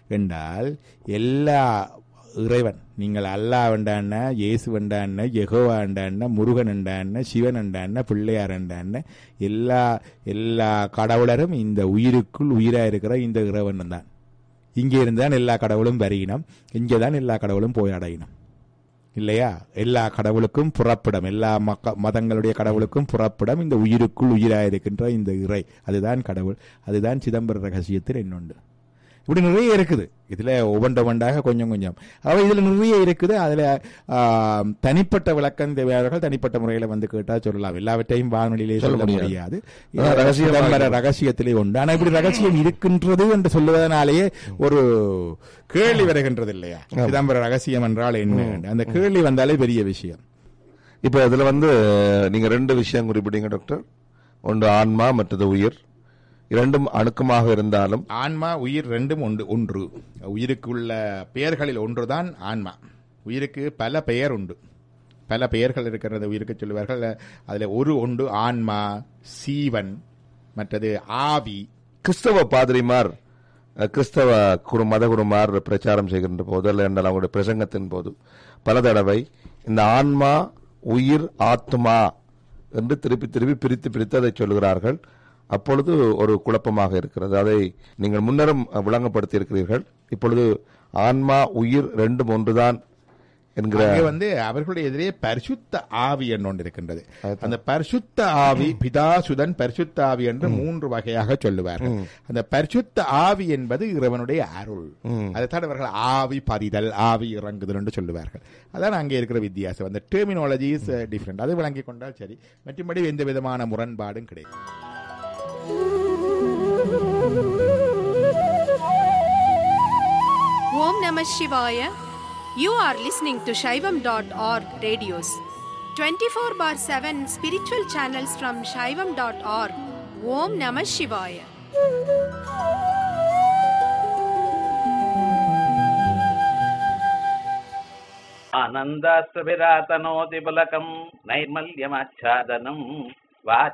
என்றால் எல்லா இறைவன் நீங்கள் அல்லா வேண்டான இயேசு வேண்டான யெகோவா வேண்டான முருகன் வேண்டான சிவன் வேண்டான பிள்ளையார் வேண்டான எல்லா எல்லா கடவுளரும் இந்த உயிருக்குள் உயிராக இருக்கிற இந்த இறைவன் தான் இங்கே இருந்தான் எல்லா கடவுளும் வரையினம் இங்கே தான் எல்லா கடவுளும் போய் அடையினம் இல்லையா எல்லா கடவுளுக்கும் புறப்படம் எல்லா மக்க மதங்களுடைய கடவுளுக்கும் புறப்படம் இந்த உயிருக்குள் உயிராயிருக்கின்ற இந்த இறை அதுதான் கடவுள் அதுதான் சிதம்பர ரகசியத்தில் இன்னொன்று இப்படி நிறைய இருக்குது இதுல ஒவ்வொன்ற ஒன்றாக கொஞ்சம் கொஞ்சம் அவ இதுல நிறைய இருக்குது அதுல ஆ, தனிப்பட்ட விளக்கம் தேவையாளர்கள் தனிப்பட்ட முறையில வந்து கேட்டா சொல்லலாம் எல்லாவற்றையும் வானொலியிலே சொல்ல சொல்ல முடியாது. முடியாது அதான் ரகசியமா சிதம்பர இருக்கும். ரகசியத்திலே உண்டு ஆனா இப்படி ரகசியம் இருக்கின்றது என்று சொல்லுவதனாலேயே ஒரு கேள்வி வருகின்றது இல்லையா சிதம்பர ரகசியம் என்றால் என்ன அந்த கேள்வி வந்தாலே பெரிய விஷயம் இப்ப இதுல வந்து நீங்க ரெண்டு விஷயம் குறிப்பிட்டீங்க டாக்டர் ஒன்று ஆன்மா மற்றது உயிர் இரண்டும் அணுக்கமாக இருந்தாலும் ஆன்மா உயிர் ரெண்டும் ஒன்று ஒன்று உயிருக்குள்ள பெயர்களில் ஒன்றுதான் ஆன்மா உயிருக்கு பல பெயர் உண்டு பல பெயர்கள் இருக்கிறது உயிருக்கு சொல்லுவார்கள் அதுல ஒரு உண்டு ஆன்மா சீவன் மற்றது ஆவி கிறிஸ்தவ பாதிரிமார் அஹ், கிறிஸ்தவ குரு மதகுருமார் பிரச்சாரம் செய்கின்ற போது அல்ல என்றால் அவங்களுடைய பிரசங்கத்தின் போது பல தடவை இந்த ஆன்மா உயிர் ஆத்மா என்று திருப்பி திருப்பி பிரித்து பிரித்து அதை சொல்கிறார்கள் அப்பொழுது ஒரு குழப்பமாக இருக்கிறது அதை நீங்கள் முன்னரும் விளங்கப்படுத்தி இருக்கிறீர்கள் இப்பொழுது ஆன்மா உயிர் ரெண்டும் ஒன்றுதான் என்கிற அங்கே வந்து அவர்களுடைய எதிரே பரிசுத்த ஆவி என்று ஒன்று இருக்கின்றது அந்த பரிசுத்த ஆவி பிதாசுதன் பரிசுத்த ஆவி என்று மூன்று வகையாக சொல்லுவார்கள் அந்த பரிசுத்த ஆவி என்பது இறைவனுடைய அருள் அதைத்தான் அவர்கள் ஆவி பதிதல் ஆவி இறங்குதல் என்று சொல்லுவார்கள் அதான் அங்கே இருக்கிற வித்தியாசம் அந்த டெர்மினாலஜி இஸ் டிஃப்ரெண்ட் அது விளங்கி கொண்டால் சரி மற்றபடி எந்த விதமான முரண்பாடும் கிடையாது Om Namah Shivaya. You are listening to Shaivam.org radios. 24 bar 7 spiritual channels from Shaivam.org. Om Namah Shivaya. ఆనందాశ్రభిరాతనోతి పులకం నైర్మల్యమాచ్ఛాదనం వాచ